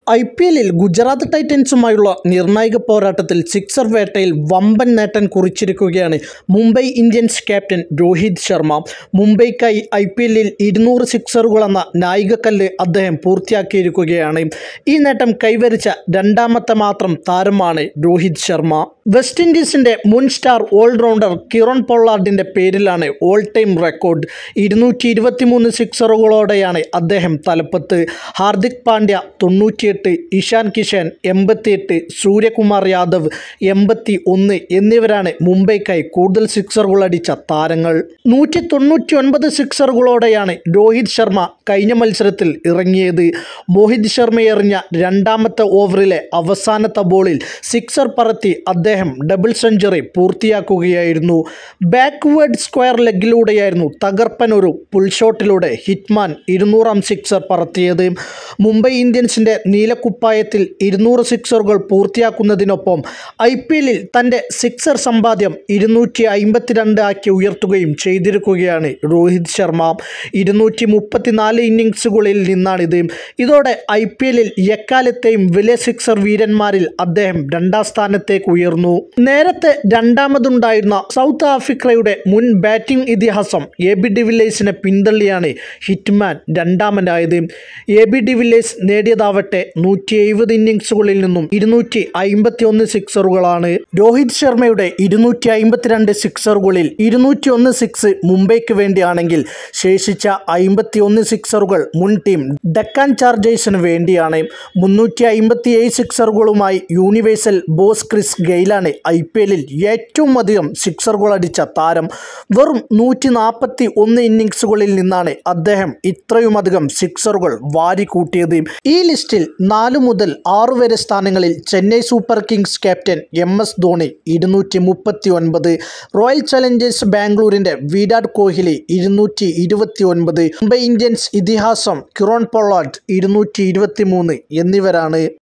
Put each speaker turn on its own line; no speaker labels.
I P എല്ലിൽ ഗുജറാത്ത് ടൈറ്റൻസുമായുള്ള നിർണായക പോരാട്ടത്തിൽ സിക്സർ വേട്ടയിൽ വമ്പൻ നേട്ടം കുറിച്ചിരിക്കുകയാണ് മുംബൈ ഇന്ത്യൻസ് ക്യാപ്റ്റൻ രോഹിത് ശർമ്മ മുംബൈക്കായി ഐ പി എല്ലിൽ ഇരുന്നൂറ് സിക്സറുകളെന്ന നായികക്കല്ല് അദ്ദേഹം പൂർത്തിയാക്കിയിരിക്കുകയാണ് ഈ നേട്ടം കൈവരിച്ച രണ്ടാമത്തെ മാത്രം താരമാണ് രോഹിത് ശർമ്മ വെസ്റ്റ് ഇൻഡീസിൻ്റെ മുൻ സ്റ്റാർ ഓൾറൗണ്ടർ കിറൺ പൊള്ളാർഡിൻ്റെ പേരിലാണ് ഓൾ ടൈം റെക്കോർഡ് ഇരുന്നൂറ്റി ഇരുപത്തിമൂന്ന് സിക്സറുകളോടെയാണ് അദ്ദേഹം തലപ്പത്ത് ഹാർദിക് പാണ്ഡ്യ തൊണ്ണൂറ്റിയെട്ട് ഇഷാൻ കിഷൻ എൺപത്തിയെട്ട് സൂര്യകുമാർ യാദവ് എൺപത്തി ഒന്ന് എന്നിവരാണ് മുംബൈക്കായി കൂടുതൽ സിക്സറുകൾ അടിച്ച താരങ്ങൾ നൂറ്റി തൊണ്ണൂറ്റി ഒൻപത് സിക്സറുകളോടെയാണ് രോഹിത് ശർമ്മ കഴിഞ്ഞ മത്സരത്തിൽ ഇറങ്ങിയത് മോഹിത് ശർമ്മ എറിഞ്ഞ രണ്ടാമത്തെ ഓവറിലെ അവസാനത്തെ ബോളിൽ സിക്സർ പറത്തി അദ്ദേഹം ഡബിൾ സെഞ്ചുറി പൂർത്തിയാക്കുകയായിരുന്നു ബാക്ക്വേർഡ് സ്ക്വയർ ലെഗിലൂടെയായിരുന്നു തകർപ്പൻ ഒരു പുൾ ഷോട്ടിലൂടെ ഹിറ്റ്മാൻ ഇരുന്നൂറാം സിക്സർ പറത്തിയത് മുംബൈ ഇന്ത്യൻസിൻ്റെ നീലക്കുപ്പായത്തിൽ ഇരുന്നൂറ് സിക്സറുകൾ പൂർത്തിയാക്കുന്നതിനൊപ്പം ഐ പി എല്ലിൽ തൻ്റെ സിക്സർ സമ്പാദ്യം ഇരുന്നൂറ്റി അമ്പത്തിരണ്ട് ആക്കി ഉയർത്തുകയും ചെയ്തിരിക്കുകയാണ് രോഹിത് ശർമ്മ ഇരുന്നൂറ്റി മുപ്പത്തിനാല് ഇന്നിങ്സുകളിൽ നിന്നാണിത് ഇതോടെ ഐ പി എല്ലിൽ എക്കാലത്തെയും വലിയ സിക്സർ വീരന്മാരിൽ അദ്ദേഹം രണ്ടാം സ്ഥാനത്തേക്ക് ഉയർന്നു നേരത്തെ രണ്ടാമതുണ്ടായിരുന്ന സൗത്ത് ആഫ്രിക്കയുടെ മുൻ ബാറ്റിംഗ് ഇതിഹാസം എ ബി ഡിവില്ലേഴ്സിനെ പിന്തള്ളിയാണ് ഹിറ്റ്മാൻ രണ്ടാമനായത് എ ബി ഡിവില്ലേഴ്സ് നേടിയതാവട്ടെ നൂറ്റി എഴുപത് ഇന്നിങ്സുകളിൽ നിന്നും ഇരുന്നൂറ്റി അമ്പത്തി ഒന്ന് സിക്സറുകളാണ് രോഹിത് ശർമ്മയുടെ ഇരുന്നൂറ്റി അമ്പത്തിരണ്ട് സിക്സറുകളിൽ ഇരുന്നൂറ്റി ഒന്ന് സിക്സ് മുംബൈക്ക് വേണ്ടിയാണെങ്കിൽ ശേഷിച്ച അമ്പത്തി ഒന്ന് സിക്സറുകൾ മുൻ ടീം ഡക്കാൻ ചാർജേഴ്സിന് വേണ്ടിയാണ് മുന്നൂറ്റി അമ്പത്തി ഏഴ് സിക്സറുകളുമായി യൂണിവേഴ്സൽ ബോസ് ക്രിസ് ഗെയിലാണ് ഐ പി എല്ലിൽ ഏറ്റവും അധികം സിക്സറുകൾ അടിച്ച താരം വെറും നൂറ്റി നാൽപ്പത്തി ഒന്ന് ഇന്നിങ്സുകളിൽ നിന്നാണ് അദ്ദേഹം ഇത്രയുമധികം സിക്സറുകൾ വാരിക്കൂട്ടിയത് ഈ ലിസ്റ്റിൽ നാല് മുതൽ ആറ് വരെ സ്ഥാനങ്ങളിൽ Chennai super kings captain M S Dhoni ഇരുന്നൂറ്റി മുപ്പത്തി ഒൻപത് റോയൽ ചലഞ്ചേഴ്സ് ബാംഗ്ലൂരിൻ്റെ വിരാട് കോഹ്ലി ഇരുന്നൂറ്റി ഇരുപത്തി ഒൻപത് മുംബൈ ഇന്ത്യൻസ് ഇതിഹാസം കിറോൺ പൊള്ളാർഡ് ഇരുന്നൂറ്റി ഇരുപത്തി മൂന്ന് എന്നിവരാണ്